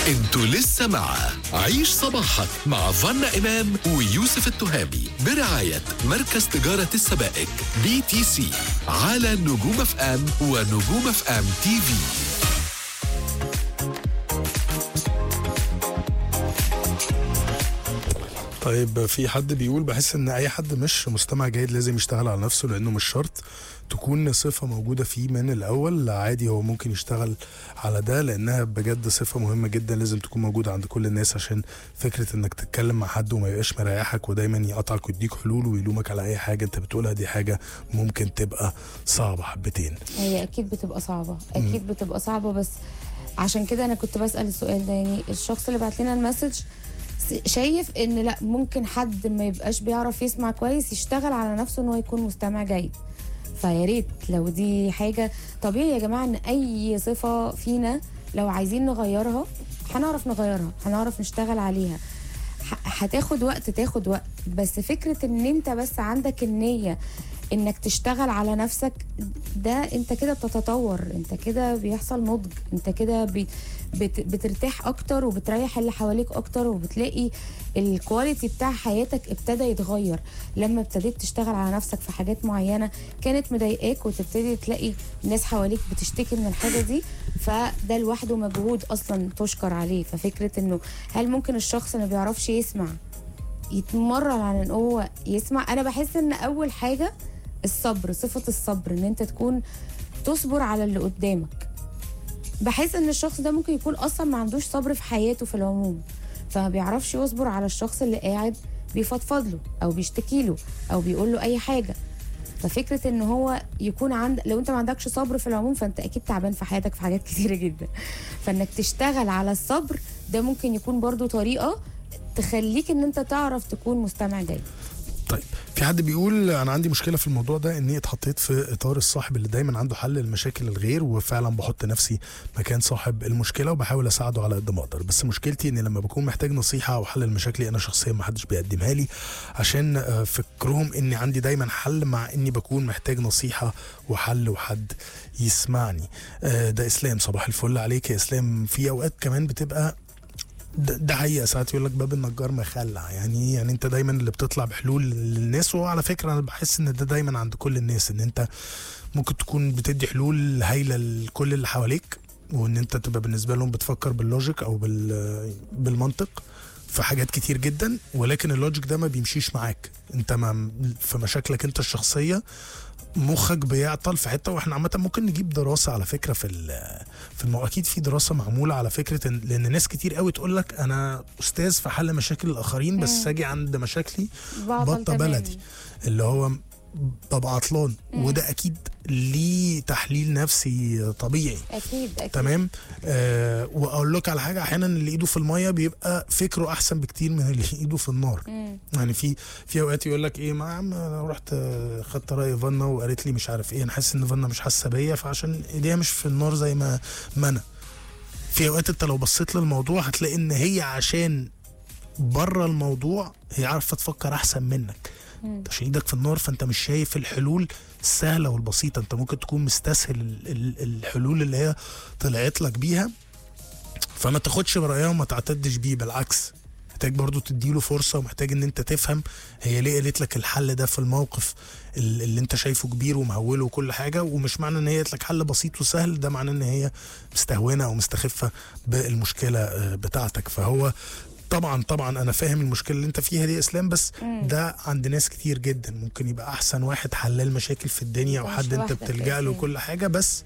انتوا لسه مع عيش صباحك مع فنا إمام ويوسف التهامي برعاية مركز تجارة السبائك بي تي سي على نجوم اف ام ونجوم اف ام تي في طيب في حد بيقول بحس ان اي حد مش مستمع جيد لازم يشتغل على نفسه لانه مش شرط تكون صفة موجودة فيه من الأول عادي هو ممكن يشتغل على ده لأنها بجد صفة مهمة جدا لازم تكون موجودة عند كل الناس عشان فكرة إنك تتكلم مع حد وما يبقاش مريحك ودايما يقطعك ويديك حلول ويلومك على أي حاجة أنت بتقولها دي حاجة ممكن تبقى صعبة حبتين هي اكيد بتبقى صعبه اكيد بتبقى صعبه بس عشان كده انا كنت بسال السؤال ده يعني الشخص اللي بعت لنا المسج س- شايف ان لا ممكن حد ما يبقاش بيعرف يسمع كويس يشتغل على نفسه ان هو يكون مستمع جيد فيا ريت لو دي حاجه طبيعي يا جماعه ان اي صفه فينا لو عايزين نغيرها هنعرف نغيرها هنعرف نشتغل عليها ح- هتاخد وقت تاخد وقت بس فكرة ان انت بس عندك النية انك تشتغل على نفسك ده انت كده بتتطور انت كده بيحصل نضج انت كده بي بت بترتاح اكتر وبتريح اللي حواليك اكتر وبتلاقي الكواليتي بتاع حياتك ابتدى يتغير لما ابتديت تشتغل على نفسك في حاجات معينه كانت مضايقاك وتبتدي تلاقي ناس حواليك بتشتكي من الحاجه دي فده لوحده مجهود اصلا تشكر عليه ففكره انه هل ممكن الشخص اللي ما بيعرفش يسمع يتمرن على ان هو يسمع انا بحس ان اول حاجه الصبر صفه الصبر ان انت تكون تصبر على اللي قدامك بحس ان الشخص ده ممكن يكون اصلا ما عندوش صبر في حياته في العموم فما بيعرفش يصبر على الشخص اللي قاعد بيفضفض له او بيشتكي له او بيقول له اي حاجه ففكره ان هو يكون عند لو انت ما عندكش صبر في العموم فانت اكيد تعبان في حياتك في حاجات كتيره جدا فانك تشتغل على الصبر ده ممكن يكون برضو طريقه تخليك ان انت تعرف تكون مستمع جيد طيب في حد بيقول انا عندي مشكله في الموضوع ده اني اتحطيت في اطار الصاحب اللي دايما عنده حل المشاكل الغير وفعلا بحط نفسي مكان صاحب المشكله وبحاول اساعده على قد ما اقدر بس مشكلتي ان لما بكون محتاج نصيحه او حل المشاكل انا شخصيا ما حدش بيقدمها لي عشان آه، فكرهم اني عندي دايما حل مع اني بكون محتاج نصيحه وحل وحد يسمعني آه، ده اسلام صباح الفل عليك يا اسلام في اوقات كمان بتبقى ده ده حقيقه ساعات يقول لك باب النجار مخلع يعني إيه؟ يعني انت دايما اللي بتطلع بحلول للناس وعلى فكره انا بحس ان ده دايما عند كل الناس ان انت ممكن تكون بتدي حلول هايله لكل اللي حواليك وان انت تبقى بالنسبه لهم بتفكر باللوجيك او بال بالمنطق في حاجات كتير جدا ولكن اللوجيك ده ما بيمشيش معاك انت ما في مشاكلك انت الشخصيه مخك بيعطل في حته واحنا عامه ممكن نجيب دراسه على فكره في ال- في المو... اكيد في دراسه معموله على فكره إن... لان ناس كتير قوي تقول لك انا استاذ في حل مشاكل الاخرين بس اجي عند مشاكلي بعطل بطه تماماً. بلدي اللي هو ببقى عطلان وده اكيد ليه تحليل نفسي طبيعي اكيد اكيد تمام آه واقول لك على حاجه احيانا اللي ايده في الميه بيبقى فكره احسن بكتير من اللي ايده في النار مم. يعني في في اوقات يقول لك ايه ما يا عم انا رحت آه، خدت راي فانا وقالت لي مش عارف ايه انا حاسس ان فانا مش حاسه بيا فعشان ايديها مش في النار زي ما ما انا في اوقات انت لو بصيت للموضوع هتلاقي ان هي عشان بره الموضوع هي عارفه تفكر احسن منك انت عشان ايدك في النار فانت مش شايف الحلول السهله والبسيطه انت ممكن تكون مستسهل ال- ال- الحلول اللي هي طلعت لك بيها فما تاخدش برايها وما تعتدش بيه بالعكس محتاج برضو تديله فرصة ومحتاج ان انت تفهم هي ليه قالت لك الحل ده في الموقف ال- اللي انت شايفه كبير ومهوله وكل حاجة ومش معنى ان هي قالت لك حل بسيط وسهل ده معناه ان هي مستهونة او مستخفة بالمشكلة آه، بتاعتك فهو طبعا طبعا انا فاهم المشكله اللي انت فيها دي يا اسلام بس ده عند ناس كتير جدا ممكن يبقى احسن واحد حلال مشاكل في الدنيا مش وحد انت لوحدك يا بتلجأ له إسلام. كل حاجه بس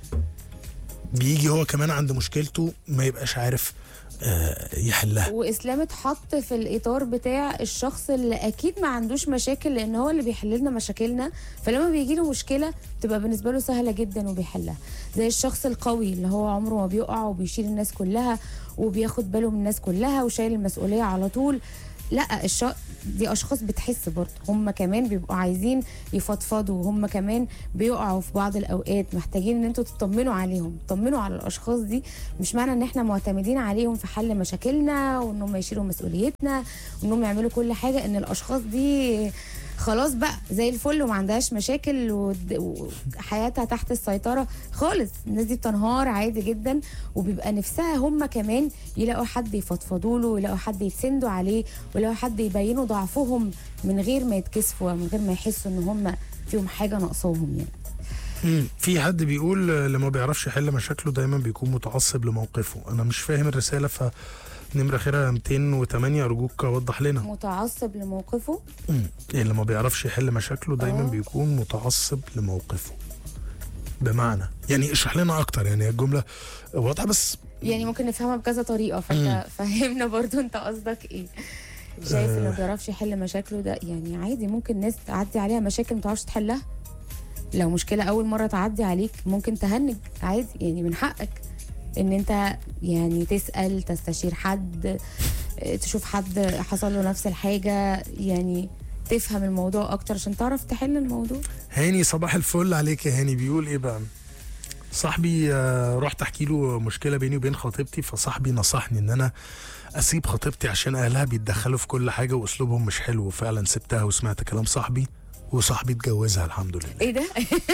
بيجي هو كمان عند مشكلته ما يبقاش عارف آه، يحلها واسلام اتحط في الاطار بتاع الشخص اللي اكيد ما عندوش مشاكل لان هو اللي بيحل لنا مشاكلنا فلما بيجي له مشكله بتبقى بالنسبه له سهله جدا وبيحلها زي الشخص القوي اللي هو عمره ما بيقع وبيشيل الناس كلها وبياخد باله من الناس كلها وشايل المسؤوليه على طول لا الش... دي اشخاص بتحس برضه هم كمان بيبقوا عايزين يفضفضوا هم كمان بيقعوا في بعض الاوقات محتاجين ان انتوا تطمنوا عليهم تطمنوا على الاشخاص دي مش معنى ان احنا معتمدين عليهم في حل مشاكلنا وان هم يشيلوا مسؤوليتنا وانهم يعملوا كل حاجه ان الاشخاص دي خلاص بقى زي الفل وما عندهاش مشاكل ود- وحياتها تحت السيطره خالص الناس دي بتنهار عادي جدا وبيبقى نفسها هم كمان يلاقوا حد يفضفضوا له ويلاقوا حد يتسندوا عليه ويلاقوا حد يبينوا ضعفهم من غير ما يتكسفوا من غير ما يحسوا ان هم فيهم حاجه ناقصاهم يعني مم. في حد بيقول آه، اللي ما بيعرفش يحل مشاكله دايما بيكون متعصب لموقفه انا مش فاهم الرساله ف نمرة اخرها 208 ارجوك وضح لنا متعصب لموقفه مم. اللي ما بيعرفش يحل مشاكله دايما آه. بيكون متعصب لموقفه بمعنى يعني اشرح لنا اكتر يعني الجمله واضحه بس يعني ممكن نفهمها بكذا طريقه فانت فهمنا برضو انت قصدك ايه شايف اللي ما بيعرفش يحل مشاكله ده يعني عادي ممكن ناس تعدي عليها مشاكل ما تعرفش تحلها لو مشكله اول مره تعدي عليك ممكن تهنج عادي يعني من حقك ان انت يعني تسال تستشير حد اه، تشوف حد حصل له نفس الحاجه يعني تفهم الموضوع اكتر عشان تعرف تحل الموضوع هاني صباح الفل عليك يا هاني بيقول ايه بقى صاحبي آه، رحت احكي له مشكله بيني وبين خطيبتي فصاحبي نصحني ان انا اسيب خطيبتي عشان اهلها بيتدخلوا في كل حاجه واسلوبهم مش حلو وفعلا سبتها وسمعت كلام صاحبي وصاحبي اتجوزها الحمد لله ايه ده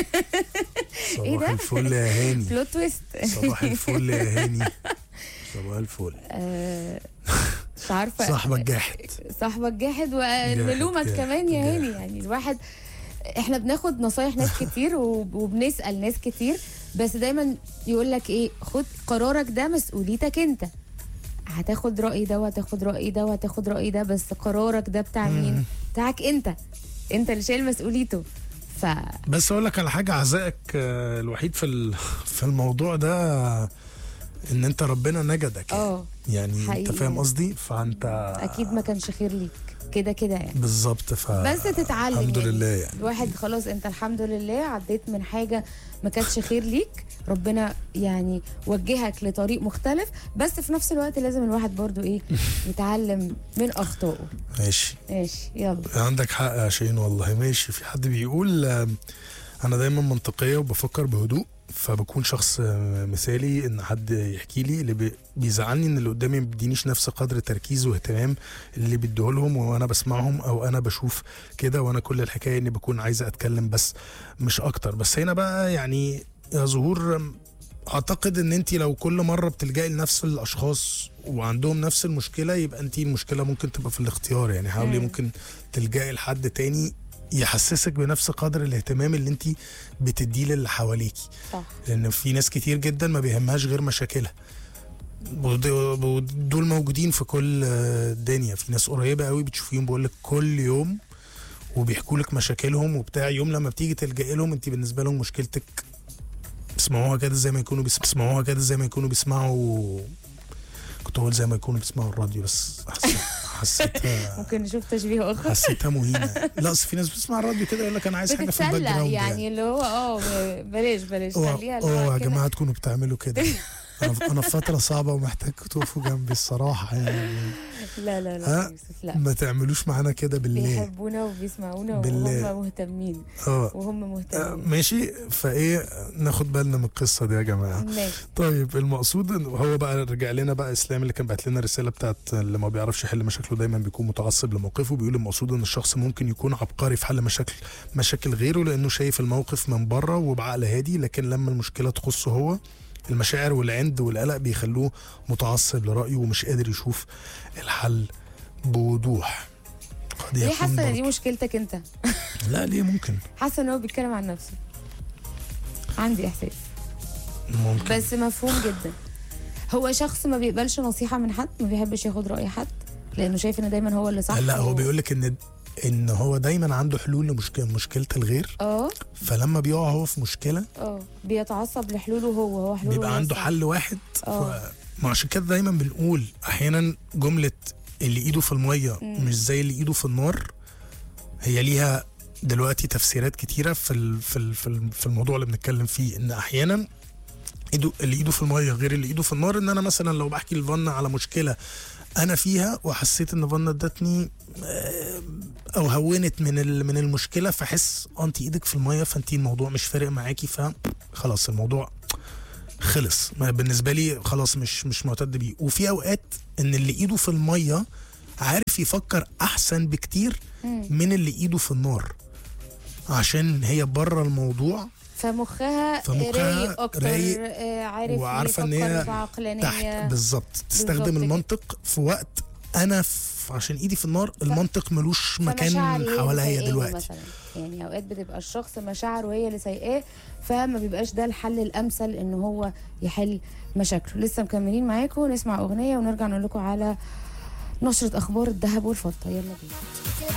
صباح ده؟ الفل يا هاني بلوت تويست صباح الفل يا هاني صباح الفل اه، مش عارفه صاحبك جاحد صاحبك جاحد جاحد، ونلومك جاحد، كمان يا جاحد. هاني يعني الواحد احنا بناخد نصايح ناس كتير وب- وبنسال ناس كتير بس دايما يقول لك ايه خد قرارك ده مسؤوليتك انت هتاخد راي ده وهتاخد راي ده وهتاخد راي ده بس قرارك ده بتاع مين بتاعك انت انت اللي شايل مسؤوليته ف بس اقول لك على حاجه عزائك آه، الوحيد في ال- في الموضوع ده ان انت ربنا نجدك يعني. اه يعني انت حقيقي. فاهم قصدي فانت اكيد ما كانش خير ليك كده كده يعني بالظبط ف بس تتعلم الحمد يعني. لله يعني الواحد خلاص انت الحمد لله عديت من حاجه ما كانتش خير ليك ربنا يعني وجهك لطريق مختلف بس في نفس الوقت لازم الواحد برضو ايه يتعلم من اخطائه ماشي ماشي يلا عندك حق يا شيرين والله ماشي في حد بيقول آم، انا دايما منطقيه وبفكر بهدوء فبكون شخص آه، مثالي ان حد يحكي لي اللي بي- بيزعلني ان اللي قدامي ما بيدينيش نفس قدر تركيز واهتمام اللي بيديهولهم وانا بسمعهم او انا بشوف كده وانا كل الحكايه اني بكون عايزه اتكلم بس مش اكتر بس هنا بقى يعني يا ظهور آم، اعتقد ان انت لو كل مره بتلجئي لنفس الاشخاص وعندهم نفس المشكله يبقى انت المشكله ممكن تبقى في الاختيار يعني حاولي مم. ممكن تلجئي لحد تاني يحسسك بنفس قدر الاهتمام اللي انت بتديه للي حواليكي صح لان في ناس كتير جدا ما بيهمهاش غير مشاكلها ود- ودول موجودين في كل آه، الدنيا في ناس قريبه قوي بتشوفيهم بقول لك كل يوم وبيحكوا لك مشاكلهم وبتاع يوم لما بتيجي تلجئي لهم انت بالنسبه لهم مشكلتك بيسمعوها كده زي ما يكونوا بيس- بيسمعوها كده زي ما يكونوا بيسمعوا كنت اقول زي ما يكونوا بيسمعوا الراديو بس حسيت حسيتها ممكن نشوف تشبيه اخر حسيتها مهينه لا اصل في ناس بتسمع الراديو كده يقول لك انا عايز حاجه في الباك بتتسلى جراوند يعني اللي هو اه بلاش بلاش اوعى خليها اللي اوعى هو يا كده. جماعه تكونوا بتعملوا كده انا انا في فتره صعبه ومحتاج تقفوا جنبي الصراحه يعني لا لا لا ها؟ يا يوسف لا ما تعملوش معانا كده بالله بيحبونا وبيسمعونا بالله. وهم مهتمين اه وهم آه، مهتمين ماشي فايه ناخد بالنا من القصه دي يا جماعه ماشي طيب المقصود إن هو بقى رجع لنا بقى اسلام اللي كان بعت لنا الرساله بتاعت اللي ما بيعرفش يحل مشاكله دايما بيكون متعصب لموقفه بيقول المقصود ان الشخص ممكن يكون عبقري في حل مشاكل مشاكل غيره لانه شايف الموقف من بره وبعقل هادي لكن لما المشكله تخصه هو المشاعر والعند والقلق بيخلوه متعصب لرايه ومش قادر يشوف الحل بوضوح قد ليه يكون حاسه ان دي برضه- مشكلتك انت لا ليه ممكن حاسه ان هو بيتكلم عن نفسه عندي احساس ممكن بس مفهوم جدا هو شخص ما بيقبلش نصيحه من حد ما بيحبش ياخد راي حد لانه شايف ان دايما هو اللي صح لا هو و- بيقول لك ان ان هو دايما عنده حلول لمشكله مشكله الغير اه فلما بيقع هو في مشكله اه بيتعصب لحلوله هو هو حلوله بيبقى هو عنده الصح. حل واحد آه. ف- ما عشان كده دايما بنقول احيانا جمله اللي ايده في الميه مم. مش زي اللي ايده في النار هي ليها دلوقتي تفسيرات كتيره في ال- في ال- في ال- في الموضوع اللي بنتكلم فيه ان احيانا ايده اللي ايده في الميه غير اللي ايده في النار ان انا مثلا لو بحكي لفانا على مشكله انا فيها وحسيت ان فانا ادتني آه، او هونت من ال- من المشكله فحس آه، انت ايدك في الميه فانت الموضوع مش فارق معاكي فخلاص الموضوع خلص ما بالنسبه لي خلاص مش مش معتد بيه وفي اوقات ان اللي ايده في الميه عارف يعرف يفكر احسن بكتير من اللي ايده في النار عشان هي بره الموضوع فمخها, فمخها رايق اكتر رايق آه، عارف وعارفه ان يفكر هي بعقلانيه تحت بالظبط بالظبط تستخدم كده. المنطق في وقت انا في عشان ايدي في النار المنطق ملوش فمشاعري هي مكان اللي حواليا سايقاني دلوقتي مثلا يعني اوقات بتبقى الشخص مشاعره هي اللي سايقاه فما بيبقاش ده الحل الامثل ان هو يحل مشاكله لسه مكملين معاكم نسمع اغنيه ونرجع نقول لكم على نشره اخبار الذهب والفضه يلا بينا